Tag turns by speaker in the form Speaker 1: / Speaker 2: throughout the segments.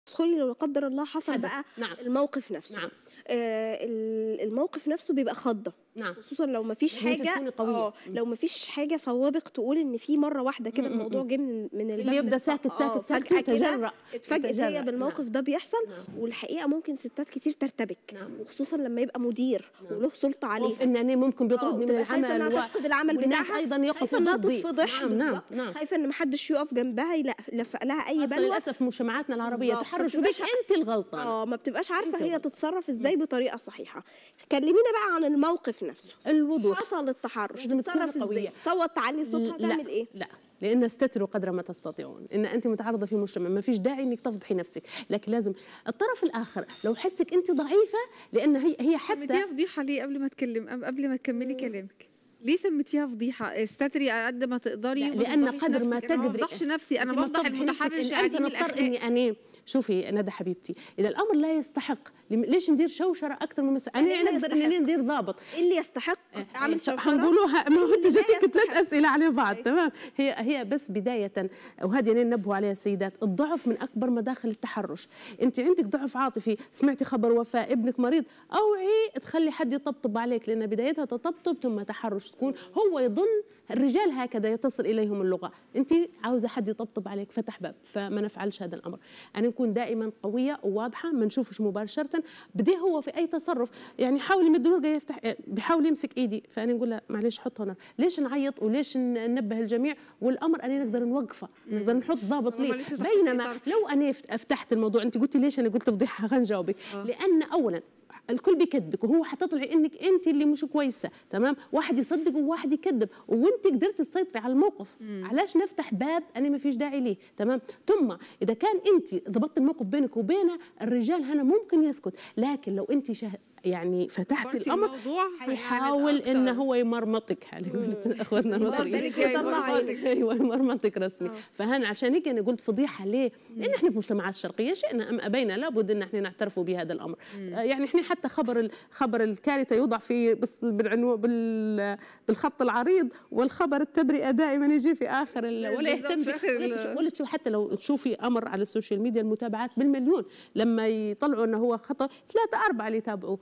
Speaker 1: تدخلي لو لا قدر الله حصل
Speaker 2: حدث.
Speaker 1: بقى
Speaker 2: نعم.
Speaker 1: الموقف نفسه
Speaker 2: نعم
Speaker 1: آه ال- الموقف نفسه بيبقى خضه
Speaker 2: نعم
Speaker 1: خصوصا لو ما فيش
Speaker 2: إن أنت
Speaker 1: حاجه
Speaker 2: تكوني قوية.
Speaker 1: اه لو ما فيش حاجه صوابق تقول ان في مره واحده كده
Speaker 2: م- م-
Speaker 1: الموضوع
Speaker 2: م.
Speaker 1: جه من من الباب
Speaker 2: اللي يبدا
Speaker 1: للص-
Speaker 2: ساكت
Speaker 1: آه،
Speaker 2: ساكت ساكت
Speaker 1: فجاه كده
Speaker 2: يتجرأ
Speaker 1: اتفاجئت
Speaker 2: يتجرأ.
Speaker 1: هي بالموقف ده بيحصل
Speaker 2: نعم.
Speaker 1: والحقيقه ممكن ستات كتير ترتبك
Speaker 2: نعم.
Speaker 1: وخصوصا لما يبقى مدير
Speaker 2: نعم.
Speaker 1: وله سلطه عليه
Speaker 2: خوف ان أنا ممكن بيطردني من
Speaker 1: خايفه
Speaker 2: العمل
Speaker 1: انها
Speaker 2: و...
Speaker 1: تفقد العمل
Speaker 2: والناس
Speaker 1: بتاعها
Speaker 2: ايضا
Speaker 1: خايفه
Speaker 2: يقفوا
Speaker 1: انها
Speaker 2: ضدي
Speaker 1: تتفضح
Speaker 2: نعم نعم
Speaker 1: بالظبط.
Speaker 2: نعم
Speaker 1: خايفه ان ما حدش يقف جنبها يلا- يلفق لها اي
Speaker 2: أصل
Speaker 1: بلوه
Speaker 2: للاسف مجتمعاتنا العربيه
Speaker 1: بالظبط.
Speaker 2: تحرش
Speaker 1: فبتبقاش
Speaker 2: بك انت الغلطانه
Speaker 1: اه ما بتبقاش عارفه
Speaker 2: أنت
Speaker 1: هي
Speaker 2: غلط.
Speaker 1: تتصرف ازاي بطريقه صحيحه كلمينا بقى عن الموقف نفسه
Speaker 2: الوضوح
Speaker 1: حصل التحرش
Speaker 2: لازم تكوني
Speaker 1: تتصرف ازاي
Speaker 2: قوية.
Speaker 1: تصوت تعلي صوتها
Speaker 2: لا
Speaker 1: تعمل ايه
Speaker 2: لا لان استتروا قدر ما تستطيعون ان انت متعرضه في مجتمع ما فيش داعي انك تفضحي نفسك لكن لازم الطرف الاخر لو حسك انت ضعيفه لان هي هي حتى
Speaker 3: سميتيها فضيحه ليه قبل ما اتكلم أم- قبل ما تكملي كلامك ليه سميتيها فضيحه استتري على قد ما تقدري
Speaker 2: لا،
Speaker 3: وما
Speaker 2: لأن
Speaker 3: تفضحيش
Speaker 2: قدر ما
Speaker 3: نفسك. انا ما
Speaker 2: تقدري-
Speaker 3: بفضحش نفسي انا
Speaker 2: أنت ما
Speaker 3: بفضح
Speaker 2: تفضحي نفسك،
Speaker 3: المتحرش
Speaker 2: إن
Speaker 3: يعني
Speaker 2: انت
Speaker 3: من
Speaker 2: مضطر
Speaker 3: الاخلاق
Speaker 2: اني انا شوفي ندى حبيبتي اذا الامر لا يستحق لم- ليش ندير شوشره اكثر من مسألة
Speaker 1: يعني
Speaker 2: انا
Speaker 1: إيه
Speaker 2: نقدر
Speaker 1: يستحق؟
Speaker 2: اني ندير ضابط
Speaker 1: ايه اللي يستحق اعمل
Speaker 2: إيه،
Speaker 1: شوشره
Speaker 2: حنقولوها ما هو انت
Speaker 1: اللي لا
Speaker 2: جاتك ثلاث
Speaker 1: يستحق.
Speaker 2: اسئله على بعض
Speaker 1: أي.
Speaker 2: تمام هي هي بس بدايه وهذه يعني ننبهوا عليها السيدات الضعف من اكبر مداخل التحرش انت عندك ضعف عاطفي سمعتي خبر وفاه ابنك مريض اوعي تخلي حد يطبطب عليك لان بدايتها تطبطب ثم تحرش تكون هو يظن الرجال هكذا يتصل اليهم اللغه انت عاوزه حد يطبطب عليك فتح باب فما نفعلش هذا الامر انا نكون دائما قويه وواضحه ما نشوفش مباشره بديه هو في اي تصرف يعني حاول يمد له جاي يفتح بيحاول يمسك ايدي فانا نقول له معلش حط هنا ليش نعيط وليش ن- ننبه الجميع والامر انا نقدر نوقفه نقدر نحط ضابط
Speaker 3: هو
Speaker 2: ليه
Speaker 3: لسه تحت
Speaker 2: بينما
Speaker 3: إطارتي.
Speaker 2: لو انا فت- فتحت الموضوع انت قلتي ليش انا قلت فضيحه خلينا نجاوبك
Speaker 3: آه.
Speaker 2: لان اولا الكل بيكذبك وهو حتطلعي انك انت اللي مش كويسه تمام واحد يصدق وواحد يكذب وانت قدرتي تسيطري على الموقف علاش نفتح باب انا ما فيش داعي ليه تمام ثم اذا كان انت ضبطت الموقف بينك وبينه الرجال هنا ممكن يسكت لكن لو انت شه... يعني فتحتي
Speaker 3: كبرتي
Speaker 2: الامر
Speaker 3: الموضوع
Speaker 2: حيحاول
Speaker 3: أكتر.
Speaker 2: ان هو يمرمطك على قولة اخواتنا المصريين
Speaker 3: اللي جاي
Speaker 1: يطلع
Speaker 3: يمرمطك.
Speaker 2: ايوه مرمطك رسمي
Speaker 3: آه.
Speaker 2: فهنا عشان هيك انا قلت فضيحه ليه؟ لان احنا في مجتمعات شرقيه شئنا ام ابينا لابد ان احنا نعترف بهذا الامر آه يعني احنا حتى خبر ال- خبر الكارثه يوضع في بس بالعنوان بال بالخط العريض والخبر التبرئه دائما يجي في اخر ال- ولا
Speaker 3: بالضبط،
Speaker 2: يهتم
Speaker 3: في
Speaker 2: في
Speaker 3: آخر
Speaker 2: ولا
Speaker 3: ال-
Speaker 2: تشوف- ولا تشوف حتى لو تشوفي امر على السوشيال ميديا المتابعات بالمليون لما يطلعوا انه هو خطا ثلاثه اربعه اللي يتابعوا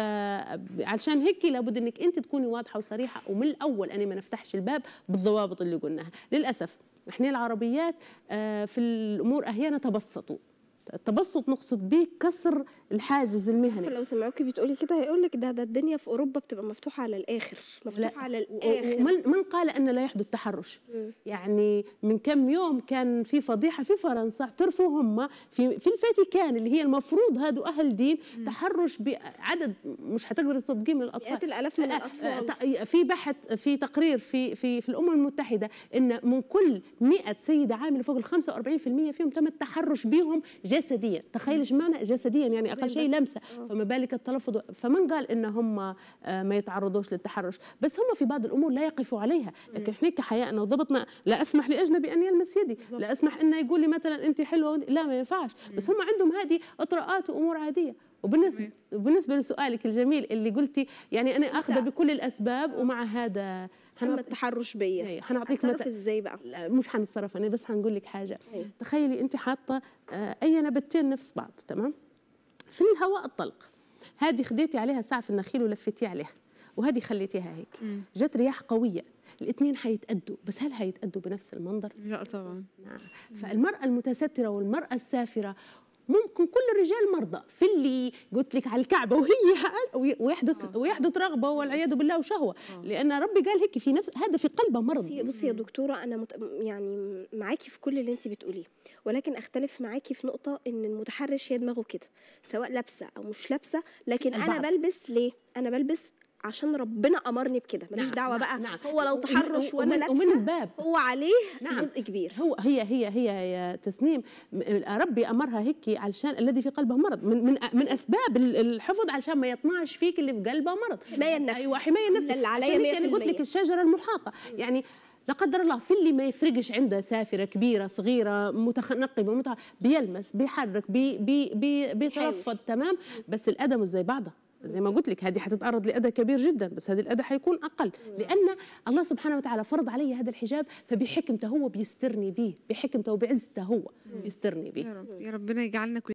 Speaker 2: فعشان هيك لابد انك انت تكوني واضحه وصريحه ومن الاول انا ما نفتحش الباب بالضوابط اللي قلناها للاسف احنا العربيات آه، في الامور احيانا تبسطوا التبسط نقصد به كسر الحاجز المهني
Speaker 1: لو سمعوكي بتقولي كده هيقول لك ده ده الدنيا في اوروبا بتبقى مفتوحه على الاخر مفتوحه على الاخر
Speaker 2: ومن من قال ان لا يحدث تحرش
Speaker 1: مم.
Speaker 2: يعني من كم يوم كان في فضيحه في فرنسا اعترفوا هم في في الفاتيكان اللي هي المفروض هادو اهل دين تحرش بعدد مش هتقدر تصدقيه من الاطفال
Speaker 1: مئات الالاف من
Speaker 2: آه،
Speaker 1: الاطفال
Speaker 2: آه، في بحث في تقرير في في في الامم المتحده ان من كل 100 سيده عامله فوق ال 45% فيهم تم التحرش بهم جسديا تخيل ايش معنى جسديا يعني اقل
Speaker 1: زي
Speaker 2: شيء
Speaker 1: بس.
Speaker 2: لمسه
Speaker 1: آه.
Speaker 2: فما بالك التلفظ فمن قال ان هم آه، ما يتعرضوش للتحرش بس هم في بعض الامور لا يقفوا عليها لكن احنا كحيائنا وضبطنا لا اسمح لاجنبي ان يلمس يدي لا اسمح انه يقول لي مثلا انت حلوه وأنت- لا ما ينفعش بس هم عندهم هذه اطراءات وامور عاديه وبالنسبه بالنسبه لسؤالك الجميل اللي قلتي يعني انا اخذه بكل الاسباب ومع هذا
Speaker 1: تم التحرش بيا
Speaker 2: أي، حنعطيك
Speaker 1: هتصرف
Speaker 2: مثل
Speaker 1: ازاي بقى
Speaker 2: لا مش حنتصرف انا بس حنقول لك حاجه
Speaker 1: أي.
Speaker 2: تخيلي انت حاطه آه، اي نبتين نفس بعض تمام في الهواء الطلق هذه خديتي عليها سعف النخيل ولفتي عليها وهذه خليتيها هيك جت رياح قويه الاثنين حيتأدوا بس هل حيتأدوا بنفس المنظر
Speaker 3: لا طبعا
Speaker 2: نعم. فالمرأة المتسترة والمرأة السافرة ممكن كل الرجال مرضى في اللي قلت لك على الكعبة وهي وي- ويحدث ويحدث رغبة والعياذ بالله وشهوة لأن ربي قال هيك في نفس هذا في قلبه مرض
Speaker 1: بصي بصي يا دكتوره انا مت... يعني معاكي في كل اللي انت بتقوليه ولكن اختلف معاكي في نقطه ان المتحرش هي دماغه كده سواء لابسه او مش لابسه لكن انا
Speaker 2: البعض.
Speaker 1: بلبس ليه انا بلبس عشان ربنا امرني بكده ماليش
Speaker 2: نعم،
Speaker 1: دعوه
Speaker 2: نعم،
Speaker 1: بقى
Speaker 2: نعم.
Speaker 1: هو لو
Speaker 2: ومن-
Speaker 1: تحرش وانا
Speaker 2: ومن-
Speaker 1: لابسه
Speaker 2: ومن الباب.
Speaker 1: هو عليه
Speaker 2: نعم.
Speaker 1: جزء كبير
Speaker 2: هو هي هي هي يا تسنيم م- ربي امرها هيك علشان الذي في قلبه مرض من من من اسباب ال- الحفظ علشان ما يطمعش فيك اللي في قلبه مرض
Speaker 1: حماية النفس.
Speaker 2: ايوه حمايه النفس
Speaker 1: اللي عليا
Speaker 2: عشان هيك انا قلت
Speaker 1: 100%.
Speaker 2: لك الشجره المحاطه يعني لا قدر الله في اللي ما يفرقش عنده سافره كبيره صغيره متنقبه متع... بيلمس بيحرك بي بي بي بيترفض تمام بس الاذى مش زي بعضها زي ما قلت لك هذه حتتعرض لاذى كبير جدا بس هذا الاذى حيكون اقل لان الله سبحانه وتعالى فرض علي هذا الحجاب فبحكمته هو بيسترني به بحكمته وبعزته هو بيسترني به
Speaker 3: يا رب يا ربنا يجعلنا